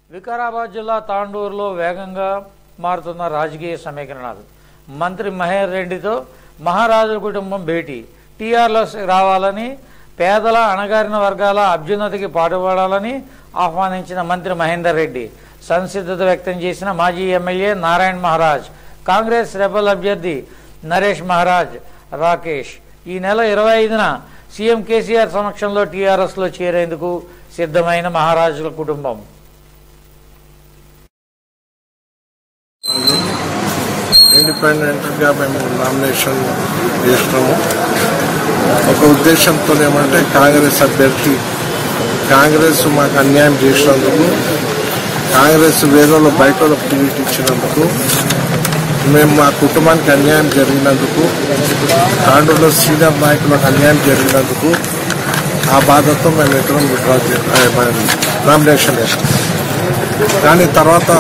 వికారాబాద్ జిల్లా తాండూరులో వేగంగా మారుతున్న రాజకీయ సమీకరణాలు మంత్రి మహేర్ రెడ్డితో మహారాజుల కుటుంబం భేటీ టీఆర్లో రావాలని పేదల అణగారిన వర్గాల అభ్యున్నతికి పాటుపడాలని ఆహ్వానించిన మంత్రి మహేందర్ రెడ్డి సంసిద్ధత వ్యక్తం చేసిన మాజీ ఎమ్మెల్యే నారాయణ్ మహారాజ్ కాంగ్రెస్ రెబల్ అభ్యర్థి నరేష్ మహారాజ్ రాకేష్ ఈ నెల ఇరవై ఐదున సీఎం కేసీఆర్ సమక్షంలో టీఆర్ఎస్లో చేరేందుకు సిద్ధమైన మహారాజుల కుటుంబం ఇండిపెండెంట్గా మేము నామినేషన్ చేసినాము ఒక ఉద్దేశంతో ఏమంటే కాంగ్రెస్ అభ్యర్థి కాంగ్రెస్ మాకు అన్యాయం చేసినందుకు కాంగ్రెస్ వేరేలో బయట వాళ్ళకి టికెట్ ఇచ్చినందుకు మేము మా కుటుంబానికి అన్యాయం జరిగినందుకు తాండూరులో సీనియర్ నాయకులకు అన్యాయం జరిగినందుకు ఆ బాధతో మేము ఇద్దరం విడ్రా నామినేషన్ చేసాం కానీ తర్వాత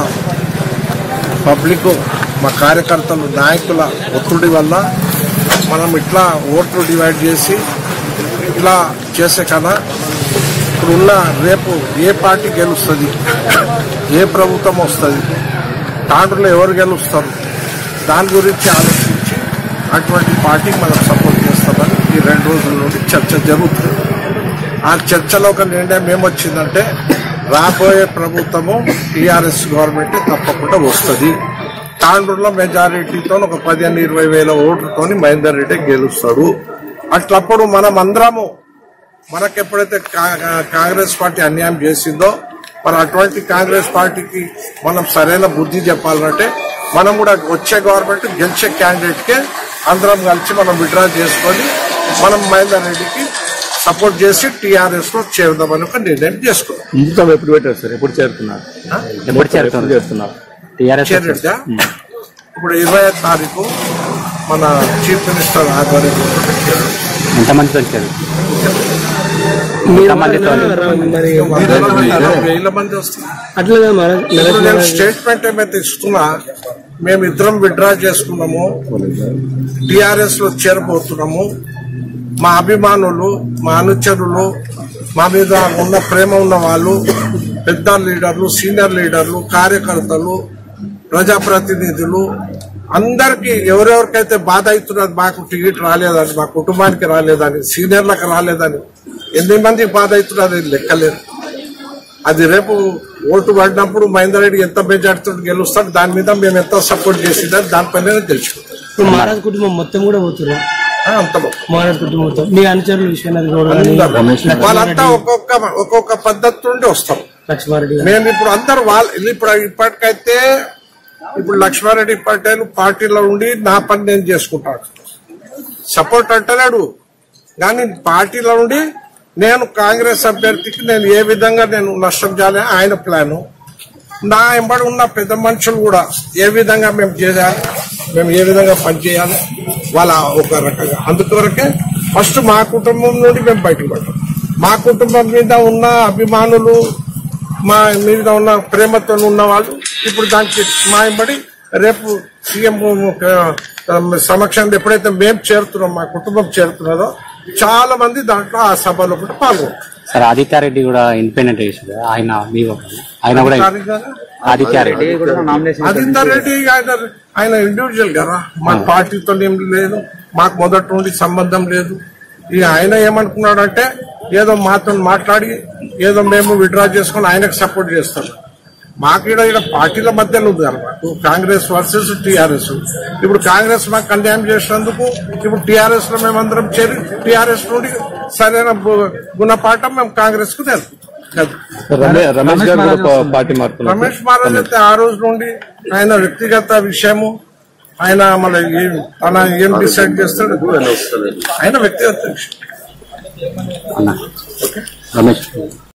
పబ్లిక్ మా కార్యకర్తలు నాయకుల ఒత్తిడి వల్ల మనం ఇట్లా ఓట్లు డివైడ్ చేసి ఇట్లా చేసే కన్నా ఇప్పుడున్న రేపు ఏ పార్టీ గెలుస్తుంది ఏ ప్రభుత్వం వస్తుంది తాండ్రులో ఎవరు గెలుస్తారు దాని గురించి ఆలోచించి అటువంటి పార్టీకి మనం సపోర్ట్ చేస్తామని ఈ రెండు రోజుల నుండి చర్చ జరుగుతుంది ఆ చర్చలో ఒక నిర్ణయం ఏమొచ్చిందంటే రాబోయే ప్రభుత్వము టీఆర్ఎస్ గవర్నమెంట్ తప్పకుండా వస్తుంది తాండూరులో మెజారిటీతో ఒక పదిహేను ఇరవై వేల ఓట్లతో మహేందర్ రెడ్డి గెలుస్తాడు అట్లప్పుడు మనం అందరము మనకు ఎప్పుడైతే కా- కా- కాంగ్రెస్ పార్టీ అన్యాయం చేసిందో మరి అటువంటి కాంగ్రెస్ పార్టీకి మనం సరైన బుద్ధి చెప్పాలంటే మనం కూడా వచ్చే గవర్నమెంట్ గెలిచే క్యాండిడేట్ కే అందరం కలిసి మనం విడ్రా చేసుకొని మనం మహేందర్ రెడ్డికి సపోర్ట్ చేసి టీఆర్ఎస్ లో చేద్దామని ఒక నిర్ణయం చేసుకున్నాం ముహూర్తం ఎప్పుడు పెట్టారు సార్ ఎప్పుడు చేరుతున్నారు ఎప్పుడు చేరుతున్నారు చేరుతున్నారు టీఆర్ఎస్ చేరేదా ఇప్పుడు ఇరవై తారీఖు మన చీఫ్ మినిస్టర్ ఆధ్వర్యంలో చేరారు. ఎంతమందితో వచ్చారు ఎంతమందితో మరి వేల మంది వస్తున్నారు అట్లా మన ఇప్పుడు నేను స్టేట్మెంట్ ఏమైతే ఇస్తున్నా మేము ఇద్దరం విడ్రా చేసుకున్నాము టిఆర్ఎస్ లో చేరబోతున్నాము మా అభిమానులు మా అనుచరులు మా మీద ఉన్న ప్రేమ ఉన్న వాళ్ళు పెద్ద లీడర్లు సీనియర్ లీడర్లు కార్యకర్తలు ప్రజాప్రతినిధులు అందరికి ఎవరెవరికైతే బాధ అవుతున్నది మాకు టికెట్ రాలేదని మా కుటుంబానికి రాలేదని సీనియర్లకు రాలేదని ఎన్ని మందికి బాధ అవుతున్నది లెక్కలేదు అది రేపు ఓటు పడినప్పుడు మహేందర్ రెడ్డి ఎంత మెజార్టీతో గెలుస్తాడు దాని మీద మేము ఎంత సపోర్ట్ చేసిందని దానిపైన తెలుసుకుంటాం ఇప్పుడు మహారాజ్ కుటుంబం మొత్తం కూడా పోతున్నారు ఆ, అంత మొత్తం. మహారాజ్ కుటుంబం మొత్తం మీ అనుచరులు విశ్వనాథ్ గౌడ్ గాని అందరూ. వాళ్ళంతా ఒక్కొక్క ఒక్కొక్క పద్ధతి నుండి వస్తాం లక్ష్మారెడ్డి గాని మేము ఇప్పుడు అందరు వాళ్ళు ఇప్పుడు ఇప్పటికైతే ఇప్పుడు లక్ష్మారెడ్డి పటేల్ పార్టీలో ఉండి నా పని నేను చేసుకుంటాను సపోర్ట్ అంటలేడు కానీ పార్టీలో ఉండి నేను కాంగ్రెస్ అభ్యర్థికి నేను ఏ విధంగా నేను నష్టం చేయాలి ఆయన ప్లాను నా ఎంబడి ఉన్న పెద్ద మనుషులు కూడా ఏ విధంగా మేము చేయాలి మేము ఏ విధంగా పనిచేయాలి వాళ్ళ ఒక రకంగా అందుకొరకే ఫస్ట్ మా కుటుంబం నుండి మేము బయటకు పడ్డాం మా కుటుంబం మీద ఉన్న అభిమానులు మా మీద ఉన్న ప్రేమతో ఉన్న వాళ్ళు ఇప్పుడు దానికి మా ఎంబడి రేపు సీఎం సమక్షంలో ఎప్పుడైతే మేము చేరుతున్నాం మా కుటుంబం చేరుతున్నదో చాలా మంది దాంట్లో ఆ సభలో కూడా పాల్గొంటారు సార్ ఆదిత్యారెడ్డి కూడా ఇండిపెండెంట్ చేశారు ఆయన మీ ఊరు. ఆయన కూడా ఆదిత్యారెడ్డి ఆదిత్య రెడ్డి ఆయన ఆయన ఇండివిజువల్ కదా మా పార్టీతో ఏం లేదు మాకు మొదటి నుండి సంబంధం లేదు ఇక ఆయన ఏమనుకున్నాడంటే ఏదో మాతో మాట్లాడి ఏదో మేము విడ్రా చేసుకుని ఆయనకు సపోర్ట్ చేస్తాం మాకు ఇక్కడ ఇక్కడ పార్టీల మధ్యలో ఉంది అనమాట కాంగ్రెస్ వర్సెస్ టీఆర్ఎస్ ఇప్పుడు కాంగ్రెస్ మాకు అన్యాయం చేసినందుకు ఇప్పుడు టీఆర్ఎస్ లో మేమందరం చేరి టీఆర్ఎస్ నుండి సరైన గు- గుణపాఠం మేము కాంగ్రెస్ కు తెలుపు రమే- రమేష్ గారు కూడా పా- పార్టీ మారుతున్నారు రమేష్ మహారాజ్ అయితే ఆ రోజు నుండి ఆయన వ్యక్తిగత విషయము ఆయన మన ఏం- తన ఏం డిసైడ్ చేస్తాడు ఆయన వ్యక్తిగత విషయం అన్న రమేష్